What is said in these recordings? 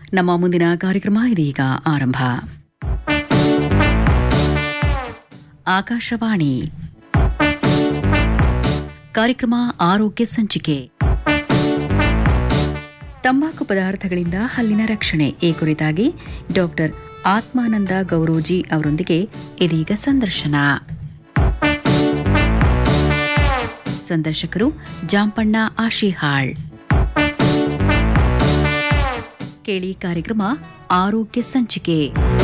ನಮ್ಮ ಮುಂದಿನ ಕಾರ್ಯಕ್ರಮ ಇದೀಗ ಆರಂಭ ಆಕಾಶವಾಣಿ ಕಾರ್ಯಕ್ರಮ ಆರೋಗ್ಯ ಸಂಚಿಕೆ ತಂಬಾಕು ಪದಾರ್ಥಗಳಿಂದ ಹಲ್ಲಿನ ರಕ್ಷಣೆ ಈ ಕುರಿತಾಗಿ ಡಾಕ್ಟರ್ ಆತ್ಮಾನಂದ ಗೌರೋಜಿ ಅವರೊಂದಿಗೆ ಇದೀಗ ಸಂದರ್ಶನ ಸಂದರ್ಶಕರು ಜಾಂಪಣ್ಣ ಆಶಿಹಾಳ್ ಕೇಳಿ ಕಾರ್ಯಕ್ರಮ ಆರೋಗ್ಯ ಸಂಚಿಕೆ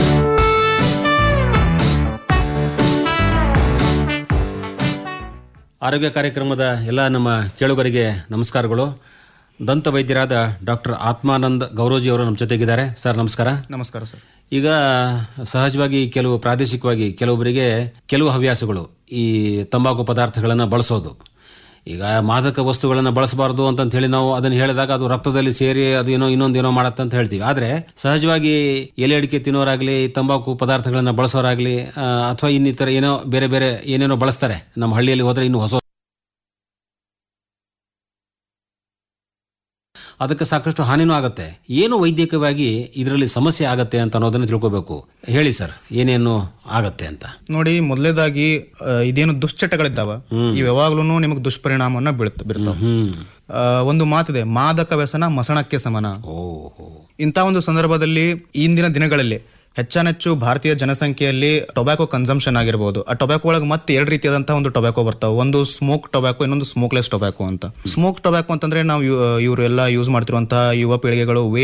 ಆರೋಗ್ಯ ಕಾರ್ಯಕ್ರಮದ ಎಲ್ಲ ನಮ್ಮ ಕೇಳುಗರಿಗೆ ನಮಸ್ಕಾರಗಳು ದಂತ ವೈದ್ಯರಾದ ಡಾಕ್ಟರ್ ಆತ್ಮಾನಂದ್ ಗೌರೋಜಿ ಅವರು ನಮ್ಮ ಜೊತೆಗಿದ್ದಾರೆ ಸರ್ ನಮಸ್ಕಾರ ನಮಸ್ಕಾರ ಸರ್ ಈಗ ಸಹಜವಾಗಿ ಕೆಲವು ಪ್ರಾದೇಶಿಕವಾಗಿ ಕೆಲವೊಬ್ಬರಿಗೆ ಕೆಲವು ಹವ್ಯಾಸಗಳು ಈ ತಂಬಾಕು ಪದಾರ್ಥಗಳನ್ನು ಬಳಸೋದು ಈಗ ಮಾದಕ ವಸ್ತುಗಳನ್ನು ಬಳಸಬಾರ್ದು ಅಂತ ಹೇಳಿ ನಾವು ಅದನ್ನು ಹೇಳಿದಾಗ ಅದು ರಕ್ತದಲ್ಲಿ ಸೇರಿ ಅದು ಏನೋ ಇನ್ನೊಂದು ಏನೋ ಮಾಡತ್ತೆ ಅಂತ ಹೇಳ್ತೀವಿ ಆದರೆ ಸಹಜವಾಗಿ ಎಲೆ ಅಡಿಕೆ ತಿನ್ನೋರಾಗ್ಲಿ ತಂಬಾಕು ಪದಾರ್ಥಗಳನ್ನು ಬಳಸೋರಾಗ್ಲಿ ಆ, ಅಥವಾ ಇನ್ನಿತರ ಏನೋ ಬೇರೆ ಬೇರೆ ಏನೇನೋ ಬಳಸ್ತಾರೆ ನಮ್ಮ ಹಳ್ಳಿಯಲ್ಲಿ ಹೋದ್ರೆ ಇನ್ನು ಹೊಸ ಅದಕ್ಕೆ ಸಾಕಷ್ಟು ಹಾನಿನೂ ಆಗುತ್ತೆ ಏನು ವೈದ್ಯಕವಾಗಿ ಇದರಲ್ಲಿ ಸಮಸ್ಯೆ ಆಗತ್ತೆ ಅಂತ ಅನ್ನೋದನ್ನ ತಿಳ್ಕೋಬೇಕು ಹೇಳಿ ಸರ್ ಏನೇನು ಆಗತ್ತೆ ಅಂತ ನೋಡಿ ಮೊದಲೇದಾಗಿ ಇದೇನು ದುಶ್ಚಟಗಳಿದ್ದಾವ ಇವ್ ಯಾವಾಗ್ಲೂ ನಿಮಗೆ ದುಷ್ಪರಿಣಾಮವನ್ನ ಬೀಳ್ತ ಬೀರ್ತಾವ ಹ್ಮ್ ಆ, ಒಂದು ಮಾತಿದೆ ಮಾದಕ ವ್ಯಸನ ಮಸಣಕ್ಕೆ ಸಮಾನ ಓಹೋ ಇಂಥ ಒಂದು ಸಂದರ್ಭದಲ್ಲಿ ಇಂದಿನ ದಿನಗಳಲ್ಲಿ ಹೆಚ್ಚಾನೆಚ್ಚು ಭಾರತೀಯ ಜನಸಂಖ್ಯೆಯಲ್ಲಿ ಟೊಬ್ಯಾಕೋ ಕನ್ಸಂಪ್ಷನ್ ಆಗಿರ್ಬೋದು ಆ ಟೊಬ್ಯಾಕೋ ಒಳಗೆ ಮತ್ತೆ ಎರಡು ರೀತಿಯಾದಂತಹ ಒಂದು ಟೊಬ್ಯಾಕೋ ಬರ್ತಾವೆ ಒಂದು ಸ್ಮೋಕ್ ಟೊಬ್ಯಾಕೋ ಇನ್ನೊಂದು ಸ್ಮೋಕ್ಲೆಸ್ ಟೊಬ್ಯಾಕೋ ಅಂತ ಸ್ಮೋಕ್ ಟೊಬ್ಯಾಕೋ ಅಂತಂದ್ರೆ ನಾವು ಇವರೆಲ್ಲ ಯೂಸ್ ಮಾಡ್ತಿರುವಂತಹ ಯುವ ಪೀಳಿಗೆಗಳು